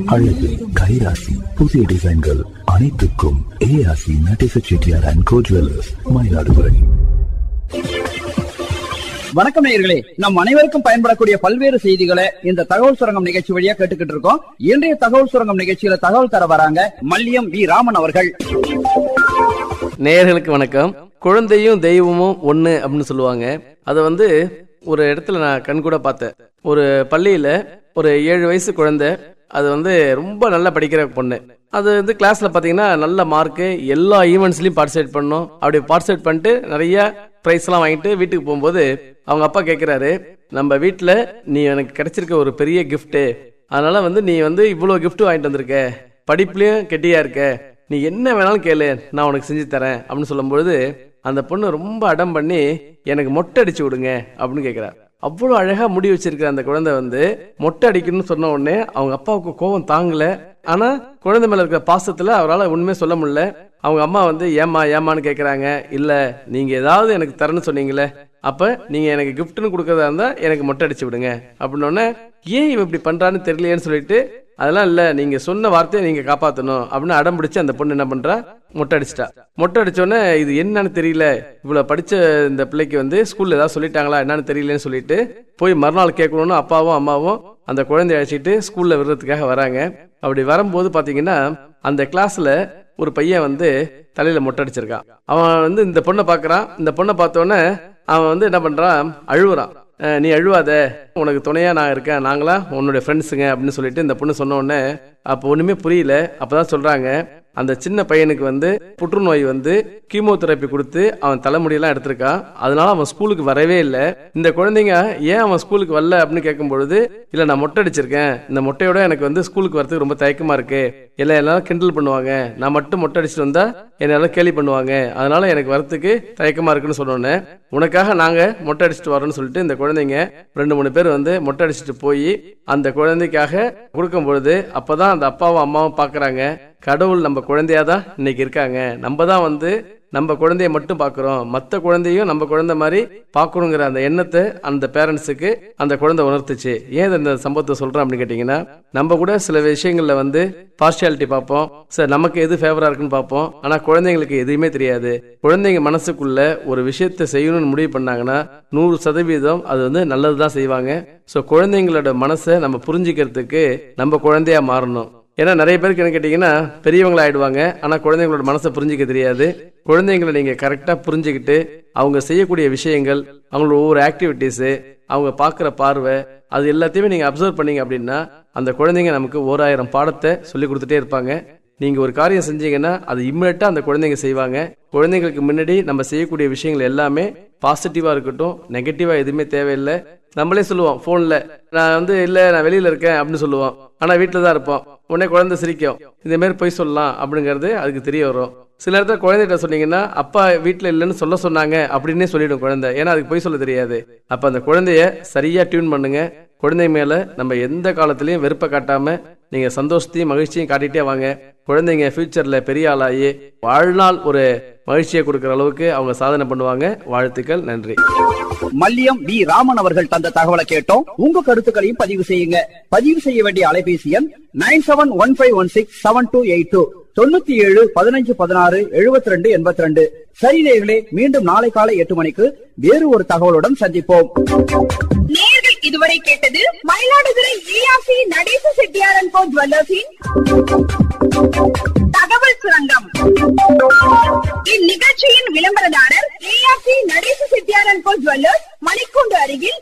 அழகு கைராசி புதிய டிசைன்கள் அனைத்துக்கும் ஏஆசி Natesa Chettiar and Co Jewellers Mayiladuthurai வணக்கம் நேயர்களே நம் அனைவருக்கும் பயன்படக்கூடிய பல்வேறு செய்திகளை இந்த தகவல் சுரங்கம் நிகழ்ச்சி வழியா கேட்டுக்கிட்டு இருக்கோம் இன்றைய தகவல் சுரங்கம் நிகழ்ச்சியில தகவல் தர வராங்க மல்லியம் வி ராமன் அவர்கள் நேயர்களுக்கு வணக்கம் குழந்தையும் தெய்வமும் ஒன்று அப்படின்னு சொல்லுவாங்க அதை வந்து ஒரு இடத்துல நான் கண்கூட பார்த்தேன் ஒரு பள்ளியில் ஒரு ஏழு வயசு குழந்தை அது வந்து ரொம்ப நல்லா படிக்கிற பொண்ணு அது வந்து கிளாஸில் பார்த்தீங்கன்னா நல்ல மார்க்கு எல்லா ஈவெண்ட்ஸ்லையும் பார்ட்டிசிபேட் பண்ணோம் அப்படி பார்ட்டிசிபேட் பண்ணிட்டு நிறைய ப்ரைஸ்லாம் வாங்கிட்டு வீட்டுக்கு போகும்போது அவங்க அப்பா கேட்குறாரு நம்ம வீட்டில் நீ எனக்கு கிடைச்சிருக்க ஒரு பெரிய கிஃப்ட்டு அதனால வந்து நீ வந்து இவ்வளோ gift வாங்கிட்டு வந்திருக்க படிப்புலயும் கெட்டியா இருக்க நீ என்ன வேணாலும் கேளு நான் உனக்கு செஞ்சு தரேன் அப்படின்னு சொல்லும்பொழுது அந்த பொண்ணு ரொம்ப அடம் பண்ணி எனக்கு மொட்டை அடிச்சு விடுங்க அப்படின்னு கேட்குறா அவ்வளோ அழகா முடி வச்சிருக்கிற அந்த குழந்தை வந்து மொட்டை அடிக்கணும்னு சொன்ன உடனே அவங்க அப்பாவுக்கு கோபம் தாங்கல ஆனா குழந்தை மேல இருக்கிற பாசத்துல அவரால் ஒண்ணுமே சொல்ல முடியல அவங்க அம்மா வந்து ஏமா ஏமான்னு கேக்குறாங்க இல்ல நீங்க ஏதாவது எனக்கு தரேன்னு சொன்னீங்களே அப்ப நீங்க எனக்கு கிஃப்ட்னு கொடுக்கறதா இருந்தா எனக்கு மொட்டை அடிச்சு விடுங்க அப்படின்னோடனே ஏன் இவன் இப்படி பண்றான்னு தெரியலையேன்னு சொல்லிட்டு அதெல்லாம் இல்ல நீங்க சொன்ன வார்த்தையை நீங்க காப்பாத்தணும் அப்படின்னு அடம் பிடிச்சு அந்த பொண்ணு என்ன பண்றா மொட்டை அடிச்சிட்டா மொட்டை அடிச்சோடனே இது என்னன்னு தெரியல இவ்வளவு படிச்ச இந்த பிள்ளைக்கு வந்து ஸ்கூல்ல ஏதாவது சொல்லிட்டாங்களா என்னன்னு தெரியலன்னு சொல்லிட்டு போய் மறுநாள் கேட்கணும்னு அப்பாவும் அம்மாவும் அந்த குழந்தைய அழைச்சிட்டு ஸ்கூல்ல விடுறதுக்காக வராங்க அப்படி வரும்போது பாத்தீங்கன்னா அந்த கிளாஸ்ல ஒரு பையன் வந்து தலையில மொட்டை அடிச்சிருக்கான் அவன் வந்து இந்த பொண்ணை பாக்குறான் இந்த பொண்ணை பார்த்தோன்னே அவன் வந்து என்ன பண்றான் அழுவுறான் அஹ் நீ அழுவாத உனக்கு துணையா நான் இருக்கேன் நாங்களா உன்னுடைய ஃப்ரெண்ட்ஸுங்க அப்படின்னு சொல்லிட்டு இந்த பொண்ணு சொன்ன உடனே அப்போ ஒண்ணுமே புரியல அப்பதான் சொல்றாங்க அந்த சின்ன பையனுக்கு வந்து புற்றுநோய் வந்து கீமோதெரப்பி கொடுத்து அவன் தலைமுடியெல்லாம் எடுத்திருக்கான் அதனால அவன் ஸ்கூலுக்கு வரவே இல்லை இந்த குழந்தைங்க ஏன் அவன் ஸ்கூலுக்கு வரல அப்படின்னு கேட்கும் பொழுது இல்ல நான் மொட்டை அடிச்சிருக்கேன் இந்த மொட்டையோட எனக்கு வந்து ஸ்கூலுக்கு வரதுக்கு ரொம்ப தயக்கமா இருக்கு எல்லாம் எல்லாரும் கிண்டல் பண்ணுவாங்க நான் மட்டும் மொட்டை அடிச்சுட்டு வந்தா என்ன எல்லாம் கேலி பண்ணுவாங்க அதனால எனக்கு வரத்துக்கு தயக்கமா இருக்குன்னு சொன்னோன்னே உனக்காக நாங்க மொட்டை அடிச்சுட்டு வரோம்னு சொல்லிட்டு இந்த குழந்தைங்க ரெண்டு மூணு பேர் வந்து மொட்டை அடிச்சுட்டு போய் அந்த குழந்தைக்காக கொடுக்கும் பொழுது அப்பதான் அந்த அப்பாவும் அம்மாவும் பாக்குறாங்க கடவுள் நம்ம குழந்தையா தான் இன்னைக்கு இருக்காங்க நம்ம தான் வந்து நம்ம குழந்தைய மட்டும் பார்க்குறோம் மற்ற குழந்தையும் நம்ம குழந்தை மாதிரி பார்க்கணுங்கிற அந்த எண்ணத்தை அந்த பேரண்ட்ஸுக்கு அந்த குழந்தை உணர்த்துச்சு ஏன் இந்த சம்பவத்தை சொல்றேன் அப்படின்னு கேட்டிங்கன்னா நம்ம கூட சில விஷயங்கள்ல வந்து பார்ஷியாலிட்டி பார்ப்போம் சார் நமக்கு எது ஃபேவரா இருக்குன்னு பார்ப்போம் ஆனா குழந்தைங்களுக்கு எதுவுமே தெரியாது குழந்தைங்க மனசுக்குள்ள ஒரு விஷயத்தை செய்யணும்னு முடிவு பண்ணாங்கன்னா நூறு சதவீதம் அது வந்து நல்லது தான் செய்வாங்க ஸோ குழந்தைங்களோட மனசை நம்ம புரிஞ்சுக்கிறதுக்கு நம்ம குழந்தையா மாறணும் ஏன்னா நிறைய பேருக்கு என்ன கேட்டீங்கன்னா பெரியவங்களா ஆயிடுவாங்க ஆனா குழந்தைங்களோட மனசை புரிஞ்சிக்க தெரியாது குழந்தைங்களை நீங்க கரெக்டா புரிஞ்சுக்கிட்டு அவங்க செய்யக்கூடிய விஷயங்கள் அவங்களோட ஒவ்வொரு ஆக்டிவிட்டிஸ் அவங்க பார்க்குற பார்வை அது எல்லாத்தையுமே நீங்க அப்சர்வ் பண்ணீங்க அப்படின்னா அந்த குழந்தைங்க நமக்கு ஓராயிரம் பாடத்தை சொல்லி கொடுத்துட்டே இருப்பாங்க நீங்க ஒரு காரியம் செஞ்சீங்கன்னா அது இம்மிடியா அந்த குழந்தைங்க செய்வாங்க குழந்தைங்களுக்கு முன்னாடி நம்ம செய்யக்கூடிய விஷயங்கள் எல்லாமே பாசிட்டிவா இருக்கட்டும் நெகட்டிவா எதுவுமே தேவையில்லை நம்மளே சொல்லுவோம் போன்ல நான் வந்து இல்ல நான் வெளியில இருக்கேன் அப்படின்னு சொல்லுவோம் ஆனா வீட்டுல தான் இருப்போம் உடனே குழந்தை சிரிக்கும் இந்த மாதிரி போய் சொல்லலாம் அப்படிங்கறது அதுக்கு தெரிய வரும் சில இடத்துல குழந்தைகிட்ட சொன்னீங்கன்னா அப்பா வீட்டுல இல்லைன்னு சொல்ல சொன்னாங்க அப்படின்னே சொல்லிடும் குழந்தை ஏன்னா அதுக்கு போய் சொல்ல தெரியாது அப்ப அந்த குழந்தைய சரியா டியூன் பண்ணுங்க குழந்தை மேல நம்ம எந்த காலத்திலயும் வெறுப்பை காட்டாம நீங்க சந்தோஷத்தையும் மகிழ்ச்சியும் காட்டிட்டே வாங்க குழந்தைங்க ஃபியூச்சர்ல பெரிய ஆளாகி வாழ்நாள் ஒரு மகிழ்ச்சியை கொடுக்குற அளவுக்கு அவங்க சாதனை பண்ணுவாங்க வாழ்த்துக்கள் நன்றி மல்லியம் வி ராமன் அவர்கள் தந்த தகவலை கேட்டோம் உங்க கருத்துக்களையும் பதிவு செய்யுங்க பதிவு செய்ய வேண்டிய அலைபேசி எண் nine seven one five one six seven two eight two தொண்ணூத்தி ஏழு பதினஞ்சு பதினாறு எழுபத்தி ரெண்டு எண்பத்தி ரெண்டு சரி நேயர்களே மீண்டும் நாளை காலை எட்டு மணிக்கு வேறு ஒரு தகவலுடன் சந்திப்போம் நேர்கள் இதுவரை கேட்டது மயிலாடுதுறை ஏஆர்சி நடேச செட்டியாரன் கோ ஜுவல்லர்ஸின் தகவல் சுரங்கம் இந்நிகழ்ச்சியின் விளம்பரதாரர் ஏஆர்சி நடேச செட்டியாரன் கோ ஜுவல்லர்ஸ் மணிக்கூண்டு அருகில்